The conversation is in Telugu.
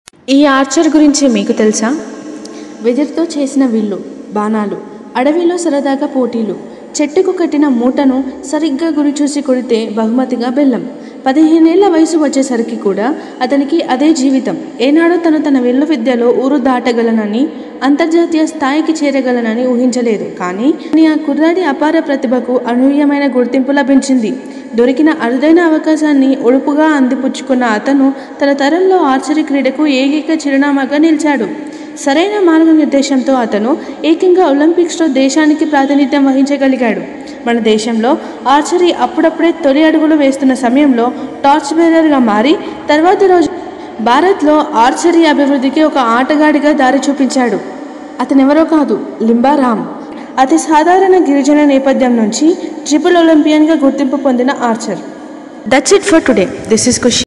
ఈ ఆర్చర్ గురించి మీకు తెలుసా వెదురుతో చేసిన విల్లు బాణాలు అడవిలో సరదాగా పోటీలు చెట్టుకు కట్టిన మూటను సరిగ్గా గురి చూసి కొడితే బహుమతిగా బెల్లం పదిహేనేళ్ల వయసు వచ్చేసరికి కూడా అతనికి అదే జీవితం ఏనాడో తను తన విల్లు విద్యలో ఊరు దాటగలనని అంతర్జాతీయ స్థాయికి చేరగలనని ఊహించలేదు కానీ ఆ కుర్రాడి అపార ప్రతిభకు అనూహ్యమైన గుర్తింపు లభించింది దొరికిన అరుదైన అవకాశాన్ని ఒడుపుగా అందిపుచ్చుకున్న అతను తన తరంలో ఆర్చరీ క్రీడకు ఏకైక చిరునామాగా నిలిచాడు సరైన మార్గనిర్దేశంతో అతను ఏకంగా ఒలింపిక్స్లో దేశానికి ప్రాతినిధ్యం వహించగలిగాడు మన దేశంలో ఆర్చరీ అప్పుడప్పుడే తొలి అడుగులు వేస్తున్న సమయంలో టార్చ్ బేరర్గా మారి తర్వాత రోజు భారత్లో ఆర్చరీ అభివృద్ధికి ఒక ఆటగాడిగా దారి చూపించాడు అతనెవరో కాదు లింబారామ్ అతి సాధారణ గిరిజన నేపథ్యం నుంచి ట్రిపుల్ ఒలింపియన్గా గుర్తింపు పొందిన archer that's it for today this is Kushi